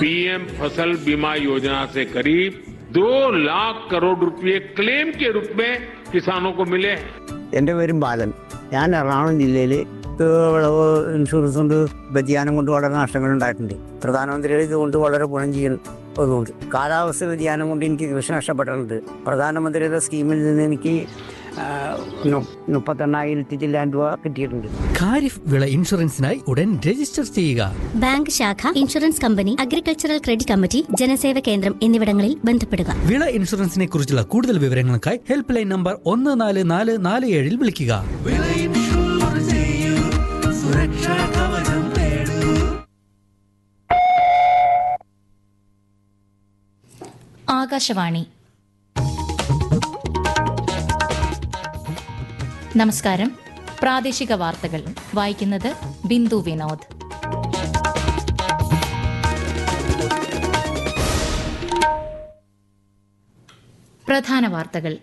PM फसल बीमा योजना से करीब दो लाख करोड़ रुपए क्लेम के रूप में किसानों को मिले हैं എൻ്റെ പേരും ബാലൻ ഞാൻ എറണാകുളം ജില്ലയിൽ വിളവ് ഇൻഷുറൻസ് കൊണ്ട് വ്യതിയാനം കൊണ്ട് വളരെ നഷ്ടങ്ങൾ ഉണ്ടായിട്ടുണ്ട് പ്രധാനമന്ത്രിയുടെ ഇതുകൊണ്ട് വളരെ ഗുണം ചെയ്യുന്നതുകൊണ്ട് കാലാവസ്ഥ വ്യതിയാനം കൊണ്ട് എനിക്ക് കൃഷി നഷ്ടപ്പെട്ടിട്ടുണ്ട് പ്രധാനമന്ത്രിയുടെ സ്കീമിൽ നിന്ന് എനിക്ക് ആ, നു- മുപ്പത്തെണ്ണായിരത്തി ചില്ലാൻ രൂപ കിട്ടിയിട്ടുണ്ട് ഖാരിഫ് വിള ഇൻഷുറൻസിനായി ഉടൻ രജിസ്റ്റർ ചെയ്യുക ബാങ്ക് ശാഖ insurance company agricultural credit committee ജനസേവ കേന്ദ്രം എന്നിവിടങ്ങളിൽ ബന്ധപ്പെടുക വിള ഇൻഷുറൻസിനെ കുറിച്ചുള്ള കൂടുതൽ വിവരങ്ങൾക്കായി ഹെൽപ്പ് ലൈൻ നമ്പർ ഒന്ന് നാല് നാല് നാല് ഏഴിൽ വിളിക്കുക വിള ഇൻഷുർ ചെയ്യൂ സുരക്ഷാ കവചം നേടൂ ആകാശവാണി നമസ്കാരം പ്രാദേശിക വാർത്തകൾ വായിക്കുന്നത് ബിന്ദു വിനോദ് പ്രധാന വാർത്തകൾ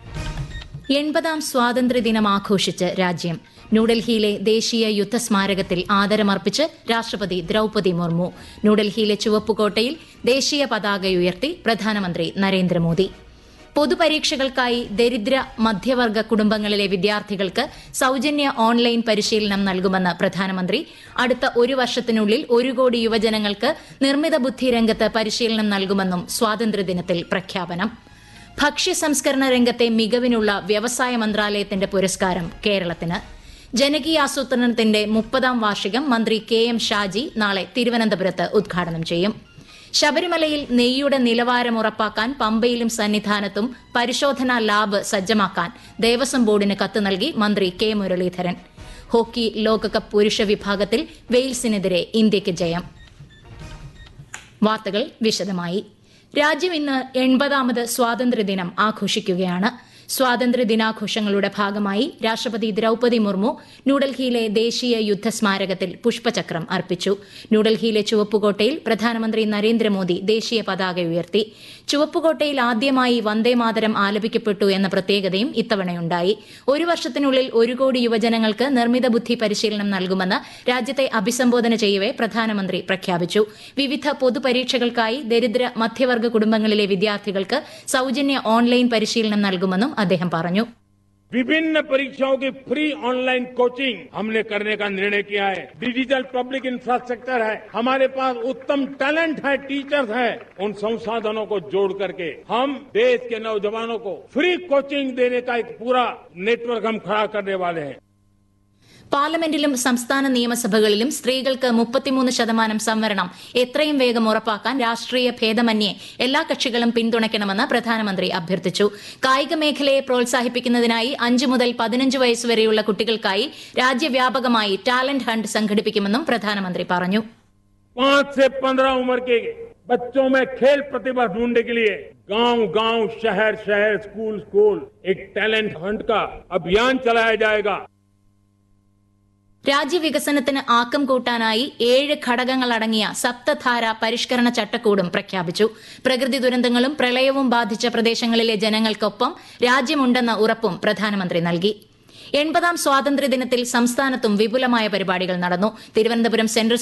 എൺപതാം സ്വാതന്ത്ര്യദിനം ആഘോഷിച്ച് രാജ്യം ന്യൂഡൽഹിയിലെ ദേശീയ യുദ്ധസ്മാരകത്തിൽ ആദരമർപ്പിച്ച് രാഷ്ട്രപതി ദ്രൌപതി മുർമു ന്യൂഡൽഹിയിലെ ചുവപ്പുകോട്ടയിൽ ദേശീയ പതാകയുയർത്തി പ്രധാനമന്ത്രി നരേന്ദ്രമോദി പൊതുപരീക്ഷകൾക്കായി ദരിദ്ര മധ്യവർഗ കുടുംബങ്ങളിലെ വിദ്യാർത്ഥികൾക്ക് സൌജന്യ ഓൺലൈൻ പരിശീലനം നൽകുമെന്ന് പ്രധാനമന്ത്രി അടുത്ത ഒരു വർഷത്തിനുള്ളിൽ ഒരു കോടി യുവജനങ്ങൾക്ക് നിർമ്മിത ബുദ്ധി രംഗത്ത് പരിശീലനം നൽകുമെന്നും സ്വാതന്ത്ര്യദിനത്തിൽ പ്രഖ്യാപനം ഭക്ഷ്യ സംസ്കരണ രംഗത്തെ മികവിനുള്ള വ്യവസായ മന്ത്രാലയത്തിന്റെ പുരസ്കാരം കേരളത്തിന് ജനകീയാസൂത്രണത്തിന്റെ മുപ്പതാം വാർഷികം മന്ത്രി കെ എം ഷാജി നാളെ തിരുവനന്തപുരത്ത് ഉദ്ഘാടനം ചെയ്യും ശബരിമലയിൽ നെയ്യുടെ നിലവാരം ഉറപ്പാക്കാൻ പമ്പയിലും സന്നിധാനത്തും പരിശോധനാ ലാബ് സജ്ജമാക്കാൻ ദേവസ്വം ബോർഡിന് കത്ത് നൽകി മന്ത്രി കെ മുരളീധരൻ ഹോക്കി ലോകകപ്പ് പുരുഷ വിഭാഗത്തിൽ വെയിൽസിനെതിരെ ഇന്ത്യയ്ക്ക് ജയം വാർത്തകൾ വിശദമായി രാജ്യം ഇന്ന് എൺപതാമത് സ്വാതന്ത്ര്യദിനം ആഘോഷിക്കുകയാണ് സ്വാതന്ത്ര്യ ദിനാഘോഷങ്ങളുടെ ഭാഗമായി രാഷ്ട്രപതി ദ്രൌപതി മുർമു ന്യൂഡൽഹിയിലെ ദേശീയ യുദ്ധസ്മാരകത്തിൽ പുഷ്പചക്രം അർപ്പിച്ചു ന്യൂഡൽഹിയിലെ ചുവപ്പുകോട്ടയിൽ പ്രധാനമന്ത്രി നരേന്ദ്രമോദി ദേശീയ പതാക ഉയർത്തി ചുവപ്പുകോട്ടയിൽ ആദ്യമായി വന്ദേമാതരം ആലപിക്കപ്പെട്ടു എന്ന പ്രത്യേകതയും ഇത്തവണയുണ്ടായി ഒരു വർഷത്തിനുള്ളിൽ ഒരു കോടി യുവജനങ്ങൾക്ക് നിർമ്മിത ബുദ്ധി പരിശീലനം നൽകുമെന്ന് രാജ്യത്തെ അഭിസംബോധന ചെയ്യവേ പ്രധാനമന്ത്രി പ്രഖ്യാപിച്ചു വിവിധ പൊതുപരീക്ഷകൾക്കായി ദരിദ്ര മധ്യവർഗ കുടുംബങ്ങളിലെ വിദ്യാർത്ഥികൾക്ക് സൌജന്യ ഓൺലൈൻ പരിശീലനം നൽകുമെന്നും അദ്ദേഹം പറഞ്ഞു विभिन्न परीक्षाओं की फ्री ऑनलाइन कोचिंग हमने करने का निर्णय किया है डिजिटल पब्लिक इंफ्रास्ट्रक्चर है हमारे पास उत्तम टैलेंट है टीचर्स हैं उन संसाधनों को जोड़ करके हम देश के नौजवानों को फ्री कोचिंग देने का एक पूरा नेटवर्क हम खड़ा करने वाले हैं പാർലമെന്റിലും സംസ്ഥാന നിയമസഭകളിലും സ്ത്രീകൾക്ക് മുപ്പത്തിമൂന്ന് ശതമാനം സംവരണം എത്രയും വേഗം ഉറപ്പാക്കാൻ രാഷ്ട്രീയ ഭേദമന്യേ എല്ലാ കക്ഷികളും പിന്തുണയ്ക്കണമെന്ന് പ്രധാനമന്ത്രി അഭ്യർത്ഥിച്ചു കായിക മേഖലയെ പ്രോത്സാഹിപ്പിക്കുന്നതിനായി അഞ്ചു മുതൽ പതിനഞ്ച് വയസ്സുവരെയുള്ള കുട്ടികൾക്കായി രാജ്യവ്യാപകമായി ടാലന്റ് ഹണ്ട് സംഘടിപ്പിക്കുമെന്നും പ്രധാനമന്ത്രി പറഞ്ഞു पाँच से पंद्रह उम्र के बच्चों में खेल प्रतिभा ढूंढने के लिए गांव गांव शहर शहर स्कूल स्कूल एक टैलेंट हंट का अभियान चलाया जाएगा രാജ്യവികസനത്തിന് ആക്കം കൂട്ടാനായി ഏഴ് ഘടകങ്ങളടങ്ങിയ സപ്തധാര പരിഷ്കരണ ചട്ടക്കൂടും പ്രഖ്യാപിച്ചു പ്രകൃതി ദുരന്തങ്ങളും പ്രളയവും ബാധിച്ച പ്രദേശങ്ങളിലെ ജനങ്ങൾക്കൊപ്പം രാജ്യമുണ്ടെന്ന ഉറപ്പും പ്രധാനമന്ത്രി നൽകി എൺപതാം സ്വാതന്ത്ര്യദിനത്തിൽ സംസ്ഥാനത്തും വിപുലമായ പരിപാടികൾ നടന്നു തിരുവനന്തപുരം സെൻട്രൽ